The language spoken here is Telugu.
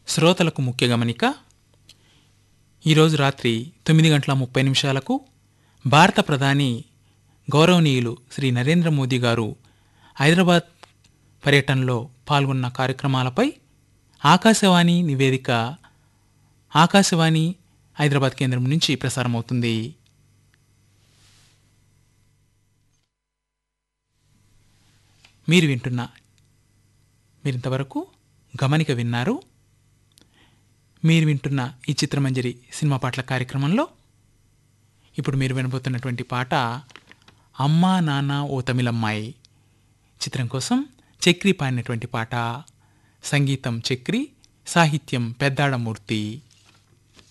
శ్రోతలకు ముఖ్య గమనిక ఈరోజు రాత్రి తొమ్మిది గంటల ముప్పై నిమిషాలకు భారత ప్రధాని గౌరవనీయులు శ్రీ నరేంద్ర మోదీ గారు హైదరాబాద్ పర్యటనలో పాల్గొన్న కార్యక్రమాలపై ఆకాశవాణి నివేదిక ఆకాశవాణి హైదరాబాద్ కేంద్రం నుంచి ప్రసారమవుతుంది మీరు వింటున్న మీరింతవరకు గమనిక విన్నారు మీరు వింటున్న ఈ చిత్రమంజరి సినిమా పాటల కార్యక్రమంలో ఇప్పుడు మీరు వినబోతున్నటువంటి పాట అమ్మా నాన్న ఓ తమిళమ్మాయి చిత్రం కోసం చక్రి పాడినటువంటి పాట సంగీతం చక్రి సాహిత్యం పెద్దాడమూర్తి